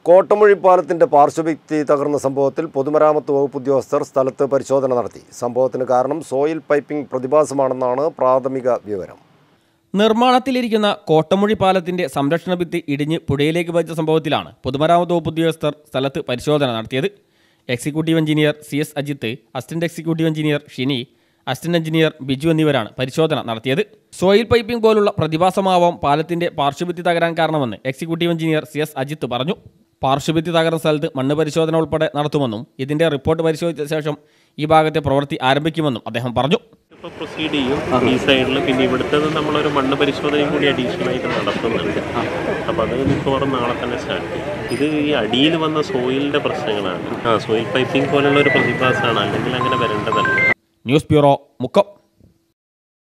കോട്ടമൊഴി പാലത്തിന്റെ പാർശ്വഭിത്തി തകർന്ന സംഭവത്തിൽ പൊതുമരാമത്ത് വകുപ്പ് ഉദ്യോഗസ്ഥർ സ്ഥലത്ത് പരിശോധന നടത്തി സംഭവത്തിന് കാരണം സോയിൽ പൈപ്പിംഗ് പ്രതിഭാസമാണെന്നാണ് പ്രാഥമിക വിവരം നിർമ്മാണത്തിലിരിക്കുന്ന കോട്ടമുഴി പാലത്തിന്റെ സംരക്ഷണ ഭിത്തി ഇടിഞ്ഞ് പുഴയിലേക്ക് പതിച്ച സംഭവത്തിലാണ് പൊതുമരാമത്ത് വകുപ്പ് ഉദ്യോഗസ്ഥർ സ്ഥലത്ത് പരിശോധന നടത്തിയത് executive engineer C S Ajith assistant executive engineer Shini assistant engineer Biju എന്നിവരാണ് പരിശോധന നടത്തിയത് സോയിൽ പൈപ്പിംഗ് പോലുള്ള പ്രതിഭാസമാവാം പാലത്തിന്റെ പാർശ്വഭിത്തി തകരാൻ കാരണമെന്ന് executive engineer C S Ajith പറഞ്ഞു പാർശ്വഭിത്തി തകർന്ന സ്ഥലത്ത് മണ്ണ് പരിശോധന ഉൾപ്പെടെ നടത്തുമെന്നും ഇതിന്റെ റിപ്പോർട്ട് പരിശോധിച്ച ശേഷം ഈ ഭാഗത്തെ പ്രവൃത്തി ആരംഭിക്കുമെന്നും അദ്ദേഹം പറഞ്ഞു ഇപ്പോൾ പ്രൊസീഡ് ചെയ്യും ഈ സൈഡിൽ പിന്നെ ഇവിടുത്തെ നമ്മളൊരു മണ്ണ് പരിശോധനയും കൂടി അഡീഷണൽ ആയിട്ട് നടത്തുന്നുണ്ട് അപ്പോൾ അത് മിക്കവാറും നാളെ തന്നെ സ്റ്റാർട്ട് ചെയ്യും ഇത് ഈ അടിയിൽ വന്ന സോയിലിൻ്റെ പ്രശ്നങ്ങളാണ് ആ സോയിൽ പൈപ്പിംഗ് പോലുള്ള ഒരു പ്രതിഭാസമാണ് അല്ലെങ്കിൽ അങ്ങനെ വരേണ്ടതല്ല ന്യൂസ് ബ്യൂറോ മുക്കം